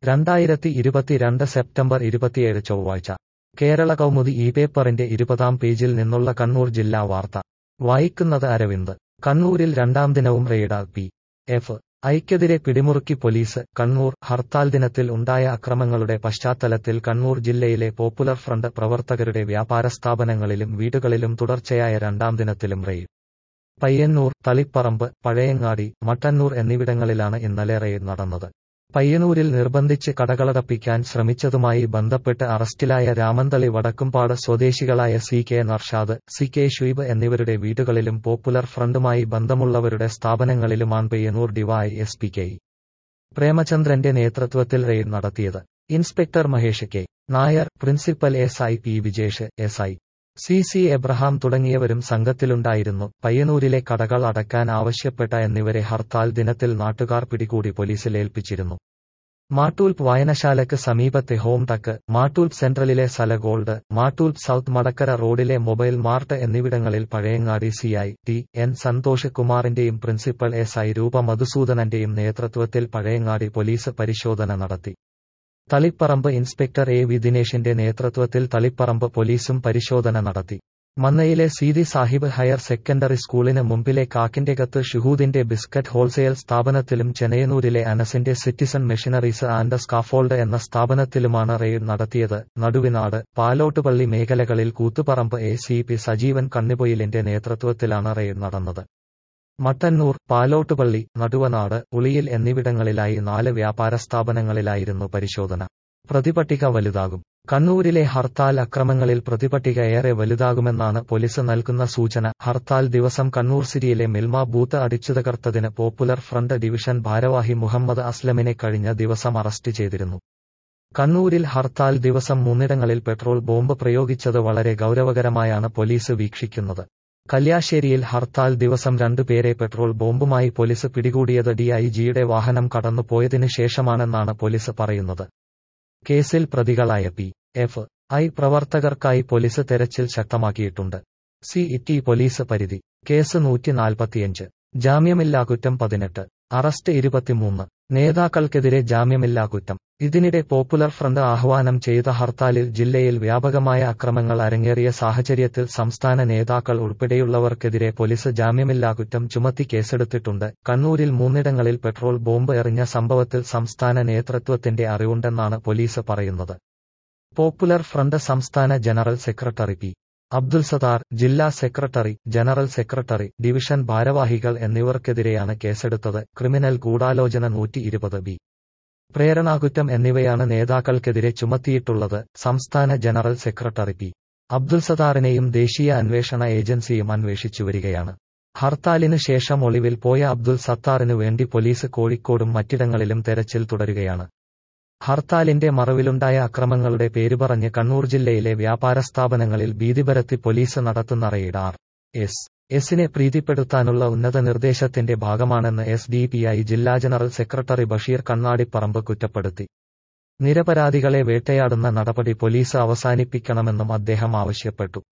രണ്ടായിരത്തി ഇരുപത്തിരണ്ട് സെപ്റ്റംബർ ഇരുപത്തിയേഴ് ചൊവ്വാഴ്ച കേരള കൗമുദി ഈ പേപ്പറിന്റെ ഇരുപതാം പേജിൽ നിന്നുള്ള കണ്ണൂർ ജില്ലാ വാർത്ത വായിക്കുന്നത് അരവിന്ദ് കണ്ണൂരിൽ രണ്ടാം ദിനവും റെയ്ഡ് പി എഫ് ഐക്കെതിരെ പിടിമുറുക്കി പോലീസ് കണ്ണൂർ ഹർത്താൽ ദിനത്തിൽ ഉണ്ടായ അക്രമങ്ങളുടെ പശ്ചാത്തലത്തിൽ കണ്ണൂർ ജില്ലയിലെ പോപ്പുലർ ഫ്രണ്ട് പ്രവർത്തകരുടെ വ്യാപാര സ്ഥാപനങ്ങളിലും വീടുകളിലും തുടർച്ചയായ രണ്ടാം ദിനത്തിലും റെയ്ഡ് പയ്യന്നൂർ തളിപ്പറമ്പ് പഴയങ്ങാടി മട്ടന്നൂർ എന്നിവിടങ്ങളിലാണ് ഇന്നലെ റെയ്ഡ് നടന്നത് പയ്യന്നൂരിൽ നിർബന്ധിച്ച് കടകളടപ്പിക്കാൻ ശ്രമിച്ചതുമായി ബന്ധപ്പെട്ട് അറസ്റ്റിലായ രാമന്തളി വടക്കുംപാട് സ്വദേശികളായ C K Narshad C K Shuaib എന്നിവരുടെ വീടുകളിലും പോപ്പുലർ ഫ്രണ്ടുമായി ബന്ധമുള്ളവരുടെ സ്ഥാപനങ്ങളിലുമാണ് Payyanur DY S P K പ്രേമചന്ദ്രന്റെ നേതൃത്വത്തിൽ റെയ്ഡ് നടത്തിയത് inspector Mahesh K Nair principal S I P Vijesh S I C C Abraham തുടങ്ങിയവരും സംഘത്തിലുണ്ടായിരുന്നു പയ്യന്നൂരിലെ കടകൾ അടക്കാൻ ആവശ്യപ്പെട്ട എന്നിവരെ ഹർത്താൽ ദിനത്തിൽ നാട്ടുകാർ പിടികൂടി പോലീസിൽ ഏൽപ്പിച്ചിരുന്നു മാട്ടൂൽപ്പ് വായനശാലയ്ക്ക് സമീപത്തെ ഹോം ടക്ക് മാട്ടൂൽപ്പ് സെൻട്രലിലെ സലഗോൾഡ് മാട്ടൂൽപ്പ് സൗത്ത് മടക്കര റോഡിലെ മൊബൈൽ മാർട്ട് എന്നിവിടങ്ങളിൽ Pazhayangadi C I T N Santhosh കുമാറിന്റെയും പ്രിൻസിപ്പൽ എസ് ഐ രൂപ മധുസൂദനന്റെയും നേതൃത്വത്തിൽ പഴയങ്ങാടി പോലീസ് പരിശോധന നടത്തി തളിപ്പറമ്പ് ഇൻസ്പെക്ടർ എ വി ദിനേശിന്റെ നേതൃത്വത്തിൽ തളിപ്പറമ്പ് പോലീസും പരിശോധന നടത്തി മന്നയിലെ സീതി സാഹിബ് ഹയർ സെക്കൻഡറി സ്കൂളിന് മുമ്പിലെ കാക്കിന്റെകത്ത് ഷുഹൂദിന്റെ ബിസ്ക്കറ്റ് ഹോൾസെയിൽ സ്ഥാപനത്തിലും ചെനയനൂരിലെ അനസിന്റെ സിറ്റിസൺ മെഷീനറീസ് ആൻഡ് സ്കാഫോൾഡ് എന്ന സ്ഥാപനത്തിലുമാണ് റെയ്ഡ് നടത്തിയത് നടുവിനാട് പാലോട്ടുപള്ളി മേഖലകളിൽ Koothuparamba A C P Sajeevan കണ്ണിപ്പൊയിലിന്റെ നേതൃത്വത്തിലാണ് റെയ്ഡ് നടന്നത് മട്ടന്നൂർ പാലോട്ടുപള്ളി നടുവനാട് ഉളിയിൽ എന്നിവിടങ്ങളിലായി നാല് വ്യാപാര സ്ഥാപനങ്ങളിലായിരുന്നു പരിശോധന പ്രതിപട്ടിക വലുതാകും കണ്ണൂരിലെ ഹർത്താൽ അക്രമങ്ങളിൽ പ്രതിപട്ടിക ഏറെ വലുതാകുമെന്നാണ് പോലീസ് നൽകുന്ന സൂചന ഹർത്താൽ ദിവസം കണ്ണൂർ സിറ്റിയിലെ മിൽമ ബൂത്ത് അടിച്ചുതകർത്തതിന് പോപ്പുലർ ഫ്രണ്ട് ഡിവിഷൻ ഭാരവാഹി മുഹമ്മദ് അസ്ലമിനെ കഴിഞ്ഞ ദിവസം അറസ്റ്റ് ചെയ്തിരുന്നു കണ്ണൂരിൽ ഹർത്താൽ ദിവസം മൂന്നിടങ്ങളിൽ പെട്രോൾ ബോംബ് പ്രയോഗിച്ചത് വളരെ ഗൌരവകരമായാണ് പോലീസ് വീക്ഷിക്കുന്നത് കല്യാശ്ശേരിയിൽ ഹർത്താൽ ദിവസം രണ്ടുപേരെ പെട്രോൾ ബോംബുമായി പോലീസ് പിടികൂടിയത് ഡിഐജിയുടെ വാഹനം കടന്നുപോയതിനു ശേഷമാണെന്നാണ് പോലീസ് പറയുന്നത് കേസിൽ പ്രതികളായ പി എഫ് ഐ പ്രവർത്തകർക്കായി പോലീസ് തെരച്ചിൽ ശക്തമാക്കിയിട്ടുണ്ട് സി ഇറ്റി പോലീസ് പരിധി കേസ് നൂറ്റി നാൽപ്പത്തിയഞ്ച് ജാമ്യമില്ലാ കുറ്റം പതിനെട്ട് അറസ്റ്റ് ഇരുപത്തിമൂന്ന് നേതാക്കൾക്കെതിരെ ജാമ്യമില്ലാ കുറ്റം ഇതിനിടെ പോപ്പുലർ ഫ്രണ്ട് ആഹ്വാനം ചെയ്ത ഹർത്താലിൽ ജില്ലയിൽ വ്യാപകമായ അക്രമങ്ങൾ അരങ്ങേറിയ സാഹചര്യത്തിൽ സംസ്ഥാന നേതാക്കൾ ഉൾപ്പെടെയുള്ളവർക്കെതിരെ പോലീസ് ജാമ്യമില്ലാ കുറ്റം ചുമത്തി കേസെടുത്തിട്ടുണ്ട് കണ്ണൂരിൽ മൂന്നിടങ്ങളിൽ പെട്രോൾ ബോംബ് എറിഞ്ഞ സംഭവത്തിൽ സംസ്ഥാന നേതൃത്വത്തിന്റെ അറിവുണ്ടെന്നാണ് പോലീസ് പറയുന്നത് പോപ്പുലർ ഫ്രണ്ട് സംസ്ഥാന general secretary P Abdul Sathar ജില്ലാ സെക്രട്ടറി ജനറൽ സെക്രട്ടറി ഡിവിഷൻ ഭാരവാഹികൾ എന്നിവർക്കെതിരെയാണ് കേസെടുത്തത് ക്രിമിനൽ ഗൂഢാലോചന നൂറ്റി ഇരുപത് ബി പ്രേരണാകുറ്റം എന്നിവയാണ് നേതാക്കൾക്കെതിരെ ചുമത്തിയിട്ടുള്ളത് സംസ്ഥാന ജനറൽ സെക്രട്ടറി പി അബ്ദുൽ സത്താറിനെയും ദേശീയ അന്വേഷണ ഏജൻസിയും അന്വേഷിച്ചുവരികയാണ് ഹർത്താലിന് ശേഷം ഒളിവിൽ പോയ അബ്ദുൽ സത്താറിനു വേണ്ടി പോലീസ് കോഴിക്കോടും മറ്റിടങ്ങളിലും തെരച്ചിൽ തുടരുകയാണ് ഹർത്താലിന്റെ മറവിലുണ്ടായ അക്രമങ്ങളുടെ പേരുപറഞ്ഞ് കണ്ണൂർ ജില്ലയിലെ വ്യാപാര സ്ഥാപനങ്ങളിൽ ഭീതിപരത്തി പോലീസ് നടത്തുന്ന റെയ്ഡ് ആർ എസ് എസിനെ പ്രീതിപ്പെടുത്താനുള്ള ഉന്നത നിർദ്ദേശത്തിന്റെ ഭാഗമാണെന്ന് എസ് ഡി പി ഐ ജില്ലാ ജനറൽ സെക്രട്ടറി ബഷീർ കണ്ണാടിപ്പറമ്പ് കുറ്റപ്പെടുത്തി നിരപരാധികളെ വേട്ടയാടുന്ന നടപടി പോലീസ് അവസാനിപ്പിക്കണമെന്നും അദ്ദേഹം ആവശ്യപ്പെട്ടു